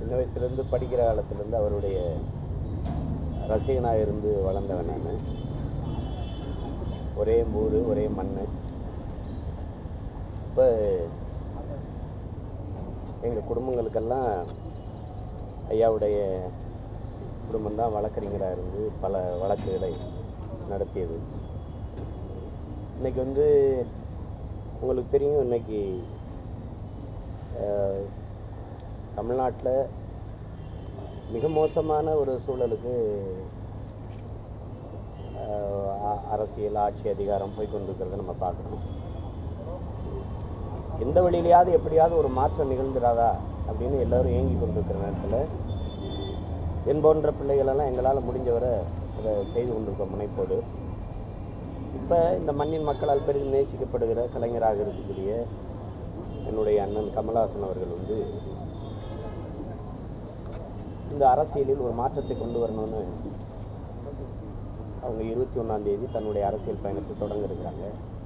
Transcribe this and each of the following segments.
சின்ன வயசுலேருந்து படிக்கிற காலத்துலேருந்து அவருடைய ரசிகனாக இருந்து வளர்ந்தவன் நான் ஒரே ஊர் ஒரே மண் இப்போ எங்கள் குடும்பங்களுக்கெல்லாம் ஐயாவுடைய குடும்பம்தான் வழக்கறிஞராக இருந்து பல வழக்குகளை நடத்தியது இன்னைக்கு வந்து உங்களுக்கு தெரியும் இன்னைக்கு அஹ், தமிழ்நாட்டில் மிக மோசமான ஒரு சூழலுக்கு அஹ், அ- அரசியல் ஆட்சி அதிகாரம் போய் கொண்டிருக்கிறத நம்ம பார்க்குறோம் எந்த வழியிலையாவது எப்படியாவது ஒரு மாற்றம் நிகழ்ந்துடாதா அப்படின்னு எல்லாரும் ஏங்கி கொண்டிருக்கிற நேரத்தில் என் போன்ற பிள்ளைகளெல்லாம் எங்களால் முடிஞ்சவரை அதை செய்து கொண்டிருக்கோம் முனைப்போடு இப்போ இந்த மண்ணின் மக்களால் பெரிதும் நேசிக்கப்படுகிற கலைஞராக இருக்கக்கூடிய என்னுடைய அண்ணன் கமலஹாசன் அவர்கள் வந்து இந்த அரசியலில் ஒரு மாற்றத்தை கொண்டு வரணும்னு அவங்க இருபத்தி ஒன்றாம் தேதி தன்னுடைய அரசியல் பயணத்தை தொடங்க இருக்கிறாங்க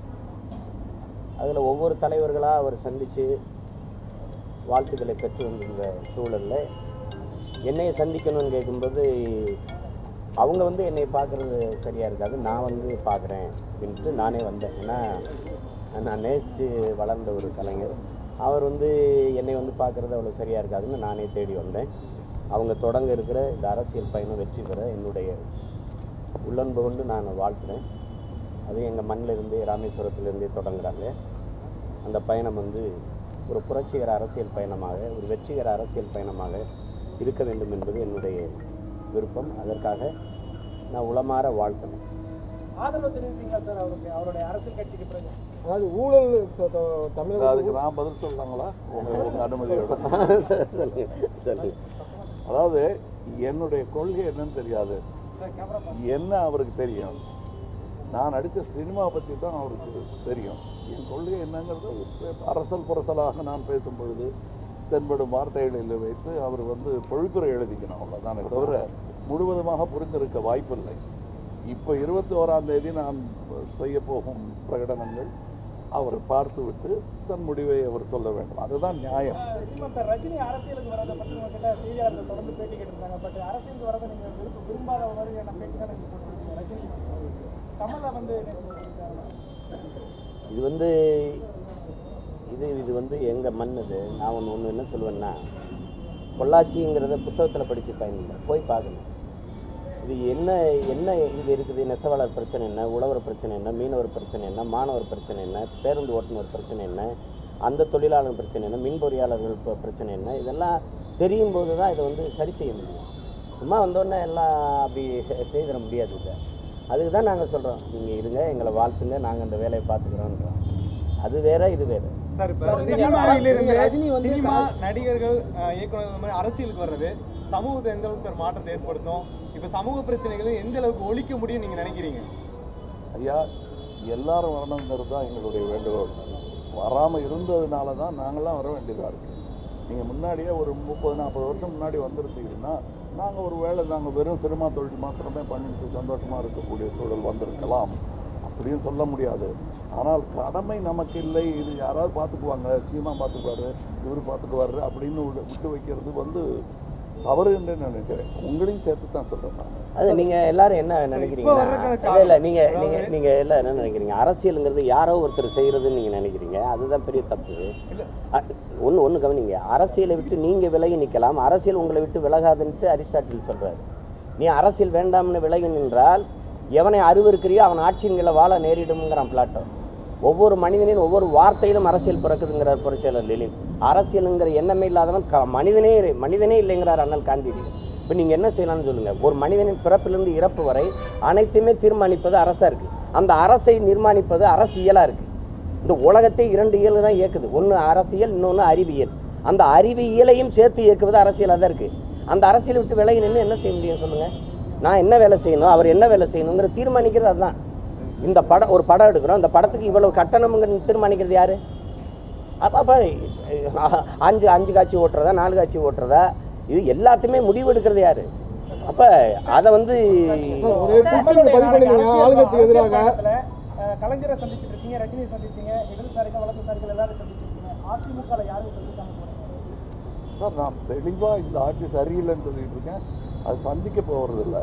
அதில் ஒவ்வொரு தலைவர்களாக அவர் சந்தித்து வாழ்த்துக்களை பெற்று வந்திருந்த சூழலில் என்னையை சந்திக்கணும்னு கேட்கும்போது அவங்க வந்து என்னை பார்க்குறது சரியாக இருக்காது நான் வந்து பார்க்குறேன் அப்படின்ட்டு நானே வந்தேன் ஏன்னா நான் நேசித்து வளர்ந்த ஒரு கலைஞர் அவர் வந்து என்னை வந்து பார்க்குறது அவ்வளோ சரியாக இருக்காதுன்னு நானே தேடி வந்தேன் அவங்க தொடங்க இருக்கிற இந்த அரசியல் பயணம் வெற்றி பெற என்னுடைய உள்ளன்பு கொண்டு நான் வாழ்த்துறேன் அது எங்கள் மண்ணில் இருந்து ராமேஸ்வரத்திலிருந்தே தொடங்குறாங்க அந்த பயணம் வந்து ஒரு புரட்சிகர அரசியல் பயணமாக ஒரு வெற்றிகர அரசியல் பயணமாக இருக்க வேண்டும் என்பது என்னுடைய விருப்பம் அதற்காக நான் உளமாற வாழ்த்தினேன் ஆதரவு தெரிவிப்பீங்களா சார் அவருக்கு அவருடைய அரசியல் கட்சிக்கு பிறகு அதாவது ஊழல் ச- ச- தமிழக அதுக்கு நான் பதில் சொல்லலாங்களா உங்க உங்க அனுமதியோட சொல்லுங்க சொல்லுங்க அதாவது என்னுடைய கொள்கை என்னன்னு தெரியாது சார் கேமரா என்ன அவருக்கு தெரியும் நான் நடித்த சினிமா பற்றி தான் அவருக்கு தெரியும் என் கொள்கை என்னங்கிறது அரசல் புரசலாக நான் பேசும் பொழுது தென்படும் வார்த்தைகளில் வைத்து அவர் வந்து பொழிப்புரை எழுதிக்கணும் அவ்வளோதானே தவிர முழுவதுமாக புரிந்திருக்க வாய்ப்பில்லை இப்போ இருபத்தி ஓராம் தேதி நான் செய்ய போகும் பிரகடனங்கள் அவர் பார்த்துவிட்டு தன் முடிவை அவர் சொல்ல வேண்டும் அதுதான் நியாயம் இப்போ சார் ரஜினி அரசியலுக்கு வரதை பற்றி உங்ககிட்ட செய்தியாளர்கள் தொடர்ந்து பேட்டி கேட்டிருந்தாங்க பட் அரசியலுக்கு வரதை நீங்க விரும்ப விரும்பாத மாதிரியான பேட்டி தான் நீங்க போட்டுருக்கீங்க ரஜினி கமலா வந்து என்ன சொல்லியிருக்காங்க இது வந்து இது இது வந்து எங்கள் மண் இது நான் ஒன்று ஒன்று என்ன சொல்லுவேன்னா பொள்ளாச்சிங்கிறத புத்தகத்தில் படித்து பயனில்லை போய் பார்க்கணும் இது என்ன என்ன இது இருக்குது நெசவாளர் பிரச்சனை என்ன உழவர் பிரச்சனை என்ன மீனவர் பிரச்சனை என்ன மாணவர் பிரச்சனை என்ன பேருந்து ஓட்டுநர் பிரச்சனை என்ன அந்த தொழிலாளர் பிரச்சனை என்ன மின் பொறியாளர்கள் ப- பிரச்சனை என்ன இதெல்லாம் தெரியும் போது தான் இதை வந்து சரி செய்ய முடியும் சும்மா வந்தோடனே எல்லாம் அப்படி செ- செய்திட முடியாது இதை அதுக்கு தான் நாங்கள் சொல்கிறோம் நீங்கள் இருங்க எங்களை வாழ்த்துங்க நாங்கள் அந்த வேலையை பார்த்துக்குறோன்றோம் அது வேற இது வேற சார் இப்போ சார், சினிமாவிலிருந்து ரஜினி வந்து சினிமா நடிகர்கள் அஹ், இயக்குனர் இந்த மாதிரி அரசியலுக்கு வர்றது சமூகத்தை எந்த அளவுக்கு சார் மாற்றத்தை ஏற்படுத்தும் இப்போ சமூக பிரச்சனைகளை எந்த அளவுக்கு ஒழிக்க முடியும் நீங்க நினைக்கிறீங்க ஐயா எல்லாரும் வரணுங்கிறது தான் எங்களுடைய வேண்டுகோள் வராமல் இருந்ததுனால தான் நாங்களாம் வர வேண்டியதாக இருக்குது நீங்கள் முன்னாடியே ஒரு முப்பது நாற்பது வருஷம் முன்னாடி வந்திருந்தீங்கன்னா நாங்கள் ஒரு வேளை நாங்கள் வெறும் சினிமா தொழில் மாத்திரமே பண்ணிட்டு சந்தோஷமாக இருக்கக்கூடிய சூழல் வந்திருக்கலாம் அப்படியும் சொல்ல முடியாது ஆனால் கடமை நமக்கு இல்லை இது யாராவது பார்த்துக்குவாங்க சீமா பார்த்துக்குவாரு இவர் பார்த்துக்குவாரு அப்படின்னு விட்டு- விட்டு வைக்கிறது வந்து தவறு என்று நினைக்கிறேன் உங்களையும் சேர்த்து தான் சொல்கிறேன் நான் அது நீங்கள் எல்லாரும் என்ன வர்ற நினைக்கிறீங்கன்னா காலம் இல்லை இல்லை நீங்கள் அதாவது- நீங்கள் நீங்கள் எல்லாம் என்ன நினைக்கிறீங்க அரசியலுங்கிறது யாரோ ஒருத்தர் செய்கிறதுன்னு நீங்கள் நினைக்கிறீங்க அதுதான் பெரிய தப்பு இல்ல. ஒன்று ஒன்று கவனிங்க அரசியலை விட்டு நீங்கள் விலகி நிற்கலாம் அரசியல் உங்களை விட்டு விலகாதுன்ட்டு அரிஸ்டாட்டில் சொல்கிறார் நீ அரசியல் வேண்டாம்னு விலகி நின்றால் எவனை அருவருக்கிறியோ அவன் ஆட்சியின் கீழே வாழ நேரிடும்ங்கிறான் பிளாட்டோ ஒவ்வொரு மனிதனின் ஒவ்வொரு வார்த்தையிலும் அரசியல் பிறக்குதுங்கிறார் புரட்சியாளர் லெனின் அரசியலுங்கிற எண்ணமே இல்லாதவன் க மனிதனே மனிதனே இல்லைங்கிறார் அண்ணல் காந்தியடிகள் இப்போ நீங்கள் என்ன செய்யலாம்னு சொல்லுங்கள் ஒரு மனிதனின் பிறப்பிலிருந்து இறப்பு வரை அனைத்துமே தீர்மானிப்பது அரசாக இருக்குது அந்த அரசை நிர்மாணிப்பது அரசியலாக இருக்குது இந்த உலகத்தை இரண்டு இயல் தான் இயக்குது ஒன்று அரசியல் இன்னொன்று அறிவியல் அந்த அறிவியலையும் சேர்த்து இயக்குவது அரசியலாக தான் இருக்குது அந்த அரசியலை விட்டு விலகி நின்று என்ன செய்ய முடியும் சொல்லுங்கள் நான் என்ன வேலை செய்யணும் அவர் என்ன வேலை செய்யணுங்கிற தீர்மானிக்கிறது அதுதான் இந்த படம் ஒரு படம் எடுக்கிறோம் இந்த படத்துக்கு இவ்வளவு கட்டணம்ங்கிற தீர்மானிக்கிறது யாரு அப்போ அப்போ அஞ்சு அஞ்சு காட்சி ஓட்டுறதா நாலு காட்சி ஓட்டுறதா இது எல்லாத்தையுமே முடிவு எடுக்கிறது யாரு அப்போ அதை வந்து சார், ஒரே ட்விட்டர் பதிவு பண்ணிருக்கீங்க ஆளுங்கட்சிக்கு எதிராக அஹ், கலைஞரை சந்திச்சிட்டு இருக்கீங்க ரஜினியை சந்திச்சீங்க இடதுசாரிகள் வலதுசாரிகள் எல்லாரும் சந்திச்சிருக்கீங்க அதிமுக யாரும் சந்திக்காம போறீங்க சார் நான் தெளிவாக இந்த ஆட்சி சரியில்லைன்னு சொல்லிட்டு இருக்கேன் அது சந்திக்க போகிறதில்ல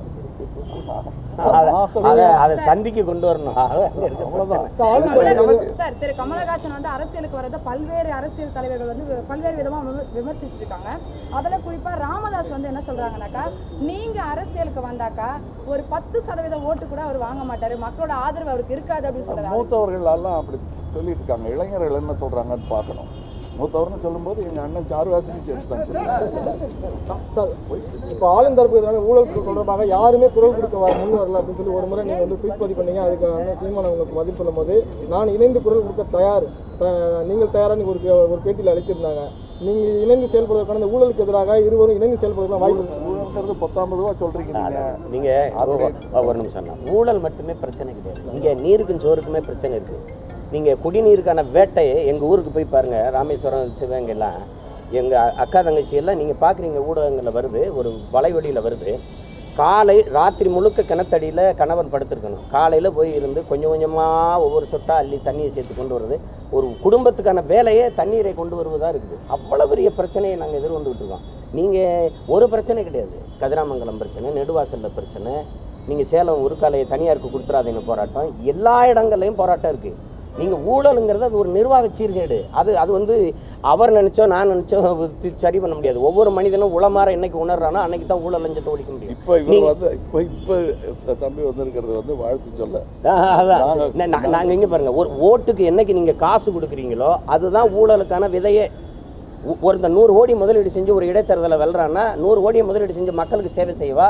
அதை அதை அதை சந்திக்க கொண்டு வரணும் அது அங்க இருக்க அவ்வளோதான் பிரச்சனை. சார் திரு கமலஹாசன் வந்து அரசியலுக்கு வரத பல்வேறு அரசியல் தலைவர்கள் வந்து பல்வேறு விதமா விம- விமர்சிச்சிட்டு இருக்காங்க அதுல குறிப்பா ராமதாஸ் வந்து என்ன சொல்றாங்கன்னாக்கா நீங்க அரசியலுக்கு வந்தாக்கா ஒரு பத்து சதவீத ஓட்டு கூட அவர் வாங்க மாட்டாரு மக்களோட ஆதரவு அவருக்கு இருக்காது அப்படின்னு சொல்றாரு மூத்தவர்கள் எல்லாம் அப்படி சொல்லிட்டு இருக்காங்க இளைஞர்கள் என்ன சொல்றாங்கன்னு பார்க்கணும் மூத்தவர்னு சொல்லும்போது எங்க அண்ணன் சாருவாசனையும் சேர்த்து தான் சொல்லுவாங்க சார் இப்போ ஆளும் தரப்பு எதிரான ஊழல் தொடர்பாக யாருமே குரல் கொடுக்க வர முன் வரல அப்படின்னு சொல்லி ஒரு முறை நீங்கள் வந்து ட்வீட் பதிவு பண்ணீங்க அதுக்கு அண்ணன் சீமான் உங்களுக்கு பதில் சொல்லும்போது நான் இணைந்து குரல் கொடுக்க தயார் த- நீங்கள் தயாரா நீங்க ஒரு பே- ஒரு பேட்டியில் அழைத்திருந்தாங்க நீங்கள் இணைந்து செயல்படுவதற்கான இந்த ஊழலுக்கு எதிராக இருவரும் இணைந்து செயல்படுவதற்கான வாய்ப்பு இருக்கு. ஊழல்ங்கிறது பத்தாம் ரூபா சொல்றீங்க நீங்க நீங்க ஒரு- ஒரு நிமிஷம் அண்ணா. ஊழல் மட்டுமே பிரச்சனை கிடையாது இங்க நீருக்கும் சோறுக்குமே பிரச்சனை இருக்கு நீங்க குடிநீருக்கான வேட்டையை எங்க ஊருக்கு போய் பாருங்க ராமேஸ்வரம் சிவகங்கை எல்லாம் எங்க அக்கா தங்கச்சி எல்லாம் நீங்க பாக்குறீங்க ஊடகங்கள்ல வருது ஒரு வலைவெளியில வருது காலை ராத்திரி முழுக்க கிணத்தடியில் கணவன் படுத்திருக்கணும் காலையில் போய் இருந்து கொஞ்சம் கொஞ்சமாக ஒவ்வொரு சொட்டா அள்ளி தண்ணியை சேர்த்து கொண்டு வருது ஒரு குடும்பத்துக்கான வேலையே தண்ணீரை கொண்டு வருவதாக இருக்குது அவ்வளோ பெரிய பிரச்சனையை நாங்கள் எதிர்கொண்டுகிட்டு இருக்கோம் நீங்கள் ஒரு பிரச்சனை கிடையாது கதிராமங்கலம் பிரச்சனை நெடுவாசலில் பிரச்சனை நீங்கள் சேலம் உருக்காலையை தனியாருக்கு கொடுத்துறாதீங்க போராட்டம் எல்லா இடங்கள்லையும் போராட்டம் இருக்குது நீங்கள் ஊழலுங்கிறது அது ஒரு நிர்வாக சீர்கேடு அது அது வந்து அவர் நினச்சோ நான் நினச்சோ தி- சரி பண்ண முடியாது ஒவ்வொரு மனிதனும் உளமாற என்னைக்கு உணர்றானோ அன்னைக்கு தான் ஊழல் லஞ்சத்தை ஒழிக்க முடியும் இப்போ இவர் வந்து இப்போ இப்போ தம்பி வந்திருக்கிறது வந்து வாழ்த்து சொல்ல ஆஹ் அதான் நாங்க- நா- நா- நாங்க இங்க பாருங்க ஒரு ஓட்டுக்கு என்னைக்கு நீங்க காசு கொடுக்குறீங்களோ அதுதான் ஊழலுக்கான விதையே ஒ- ஒருத்தன் நூறு கோடி முதலீடு செஞ்சு ஒரு இடைத்தேர்தலை வெல்றான்னா நூறு கோடியை முதலீடு செஞ்சு மக்களுக்கு சேவை செய்வா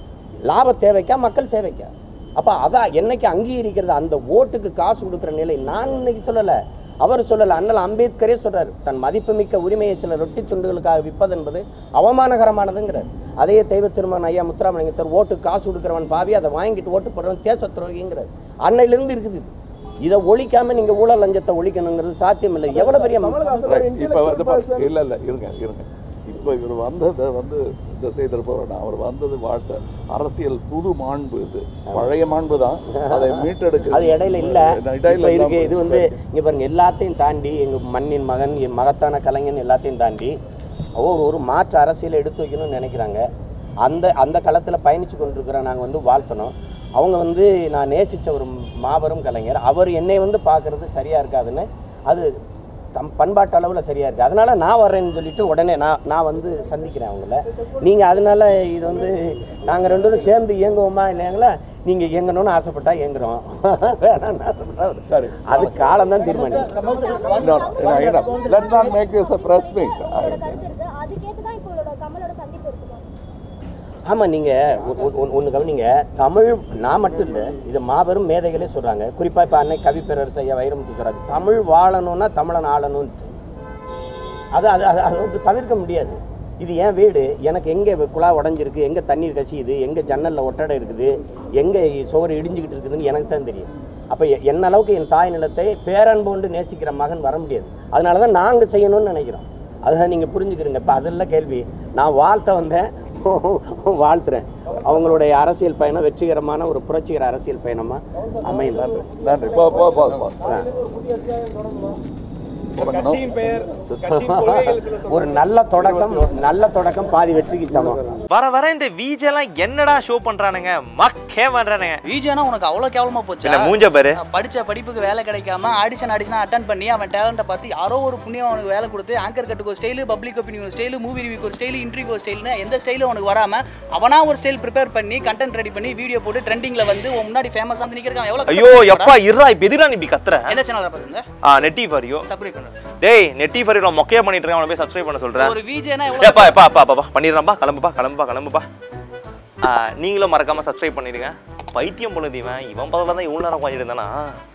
லாப தேவைக்கா மக்கள் சேவைக்கா அப்ப அதான் என்னைக்கு அங்கீகரிக்கிறது அந்த ஓட்டுக்கு காசு கொடுக்குற நிலை நான் இன்னைக்கு சொல்லல அவர் சொல்லல அண்ணல் அம்பேத்கரே சொல்றாரு தன் மதிப்புமிக்க உரிமையை சில ரொட்டி துண்டுகளுக்காக விற்பது என்பது அவமானகரமானதுங்கிறார் அதே தெய்வ திருமணம் ஐயா முத்துராமலிங்கத்தர் ஓட்டு காசு கொடுக்குறவன் பாவி அதை வாங்கிட்டு ஓட்டு போடுறவன் தேச துரோகிங்கிறார் அன்னையிலிருந்து இருக்குது இது. இதை ஒழிக்காம நீங்க ஊழல் லஞ்சத்தை ஒழிக்கணுங்கிறது சாத்தியம் இல்லை எவ்வளவு பெரிய Right. இப்ப வந்து பா- இல்ல இல்ல இருங்க இருங்க இப்போ இவர் வந்ததை வந்து திசை திருப்ப வேண்டாம் அவர் வந்தது வாழ்த்த அரசியல் புது மாண்பு இது பழைய மாண்பு தான் அதை மீட்டெடுக்க அது இடையில இல்ல இடையில இப்ப இருக்கு இல்லாம இது வந்து இங்க பாருங்க எல்லாத்தையும் தாண்டி எங்க மண்ணின் மகன் என் மகத்தான கலைஞன் எல்லாத்தையும் தாண்டி ஒரு ஒரு மாற்று அரசியலை எடுத்து வைக்கணும்னு நினைக்கிறாங்க அந்த அந்த களத்துல பயணிச்சு கொண்டிருக்கிற நாங்க வந்து வாழ்த்தணும் அவங்க வந்து நான் நேசிச்ச ஒரு மாபெரும் கலைஞர் அவர் என்னை வந்து பார்க்கறது சரியா இருக்காதுன்னு அது தம் பண்பாட்டு அளவில் சரியா இருக்கு அதனால நான் வர்றேன்னு சொல்லிட்டு உடனே நான் நான் வந்து சந்திக்கிறேன் அவங்கள நீங்க அதனால இது வந்து நாங்க ரெண்டு பேரும் சேர்ந்து இயங்குவோமா இல்லைங்களா நீங்க இயங்கணும்னு ஆசைப்பட்டா இயங்குறோம் வேணாம்னு ஆசைப்பட்டா ஒரு- சரி அது காலம் தான் தீர்மானிக்கும் No, no, no, no. Let's not make this a press meet. உங்களோட கருத்து இருக்கு அதுக்கேத்து தான் இப்போ உங்களோட கமலோட சந்திப்பு இருக்குமா ஆமாம் நீங்கள் ஒன்று கவனிங்க தமிழ் நான் மட்டும் இல்லை இது மாபெரும் மேதைகளே சொல்கிறாங்க குறிப்பாக இப்போ அன்னை கவி பேரரசு ஐயா வைரமுத்து சொல்கிறாங்க தமிழ் வாழணும்னா தமிழன் ஆளணும் அது அது அது அது வந்து தவிர்க்க முடியாது இது என் வீடு எனக்கு எங்கே குழா உடஞ்சிருக்கு எங்கே தண்ணீர் கசியுது எங்கே ஜன்னலில் ஒட்டடை இருக்குது எங்கே சுவர் இடிஞ்சுக்கிட்டு இருக்குதுன்னு எனக்கு தான் தெரியும் அப்போ என்ன அளவுக்கு என் தாய் நிலத்தை பேரன்பு கொண்டு நேசிக்கிற மகன் வர முடியாது அதனால தான் நாங்கள் செய்யணும்னு நினைக்கிறோம் அதுதான் நீங்கள் புரிஞ்சுக்கிறீங்க இப்போ அதெல்லாம் கேள்வி நான் வாழ்த்த வந்தேன் வாழ்த்துறேன் அவங்களுடைய அரசியல் பயணம் வெற்றிகரமான ஒரு புரட்சிகர அரசியல் பயணமாக அமையல நன்றி நன்றி போ போ போ போ தொடங்கணும் கட்சியின் பெயர் கட்சியின் கொள்கைகள் சில ஒரு நல்ல தொடக்கம் நல்ல தொடக்கம் பாதி வெற்றிக்கு சமம் வர வர இந்த விஜெல்லாம் என்னடா ஷோ பண்றானுங்க மக்கே பண்றானுங்க விஜயனா உனக்கு அவ்வளோ கேவலமா போச்சு இல்ல மூஞ்ச பாரு நான் படிச்ச படிப்புக்கு வேலை கிடைக்காம ஆடிஷன் ஆடிஷன் அட்டன் பண்ணி அவன் டேலண்ட்டை பார்த்து யாரோ ஒரு புண்ணியம் அவனுக்கு வேலை கொடுத்து ஆங்கர் கட்டுக்கு ஒரு ஸ்டைலு பப்ளிக் ஒப்பீனியன் ஒரு ஸ்டைலு மூவி ரிவ்யூக்கு ஒரு ஸ்டைலு இன்டர்வியூ ஒரு ஸ்டைல்னு எந்த ஸ்டைலும் அவனுக்கு வராம அவனா ஒரு ஸ்டைல் ப்ரிப்பேர் பண்ணி கண்டென்ட் ரெடி பண்ணி வீடியோ போட்டு ட்ரெண்டிங்ல வந்து உன் முன்னாடி ஃபேமஸ் வந்து நிக்கிறக்கான் எவ்வளோ ஐயோ எப்பா இருடா இப்ப எதிரா நீ இப்படி கத்துற எந்த சேனல் பாருங்க ஆ நெட்டி ஃபாரியோ சப்ஸ்கிரைப் பண்ணுங்க டேய் நெட்டி ஃபாரியோ மொக்கையா பண்ணிட்டு இருக்கான் அவனை போய் சப்ஸ்கிரைப் பண்ண சொல்றேன் ஒரு விஜயனா எவ்வளோ ஏப்பா எப்பா அப்பா அப்பா பண்ணிடுறான்பா கிளம்புப்பா கிளம்புப்பா கிளம்புப்பா ஆ, நீங்களும் மறக்காம சப்ஸ்கிரைப் பண்ணிடுங்க பைத்தியம் பொழுது இவன் இவன் பதிலாக தான் இவ்வளோ நேரம் உட்காந்துட்டு இருந்தானா